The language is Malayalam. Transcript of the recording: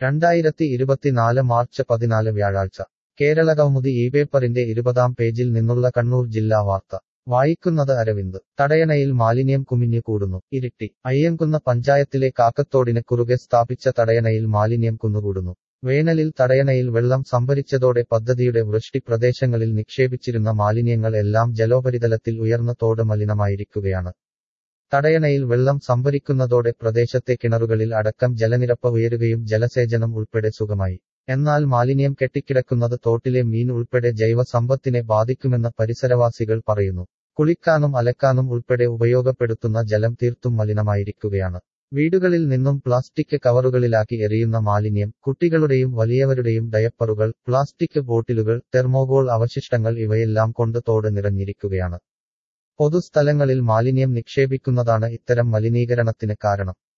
രണ്ടായിരത്തി ഇരുപത്തിനാല് മാർച്ച് പതിനാല് വ്യാഴാഴ്ച കേരളകൗമുദി ഈ പേപ്പറിന്റെ ഇരുപതാം പേജിൽ നിന്നുള്ള കണ്ണൂർ ജില്ലാ വാർത്ത വായിക്കുന്നത് അരവിന്ദ് തടയണയിൽ മാലിന്യം കുമിഞ്ഞു കൂടുന്നു ഇരിട്ടി അയ്യൻകുന്ന പഞ്ചായത്തിലെ കാക്കത്തോടിന് കുറുകെ സ്ഥാപിച്ച തടയണയിൽ മാലിന്യം കുന്നുകൂടുന്നു വേനലിൽ തടയണയിൽ വെള്ളം സംഭരിച്ചതോടെ പദ്ധതിയുടെ വൃഷ്ടി പ്രദേശങ്ങളിൽ നിക്ഷേപിച്ചിരുന്ന മാലിന്യങ്ങൾ എല്ലാം ജലോപരിതലത്തിൽ ഉയർന്ന തോട് മലിനമായിരിക്കുകയാണ് തടയണയിൽ വെള്ളം സംഭരിക്കുന്നതോടെ പ്രദേശത്തെ കിണറുകളിൽ അടക്കം ജലനിരപ്പ് ഉയരുകയും ജലസേചനം ഉൾപ്പെടെ സുഖമായി എന്നാൽ മാലിന്യം കെട്ടിക്കിടക്കുന്നത് തോട്ടിലെ മീൻ ഉൾപ്പെടെ ജൈവ സമ്പത്തിനെ ബാധിക്കുമെന്ന് പരിസരവാസികൾ പറയുന്നു കുളിക്കാനും അലക്കാനും ഉൾപ്പെടെ ഉപയോഗപ്പെടുത്തുന്ന ജലം തീർത്തും മലിനമായിരിക്കുകയാണ് വീടുകളിൽ നിന്നും പ്ലാസ്റ്റിക് കവറുകളിലാക്കി എറിയുന്ന മാലിന്യം കുട്ടികളുടെയും വലിയവരുടെയും ഡയപ്പറുകൾ പ്ലാസ്റ്റിക് ബോട്ടിലുകൾ തെർമോകോൾ അവശിഷ്ടങ്ങൾ ഇവയെല്ലാം കൊണ്ട് തോട് നിറഞ്ഞിരിക്കുകയാണ് പൊതുസ്ഥലങ്ങളിൽ മാലിന്യം നിക്ഷേപിക്കുന്നതാണ് ഇത്തരം മലിനീകരണത്തിന് കാരണം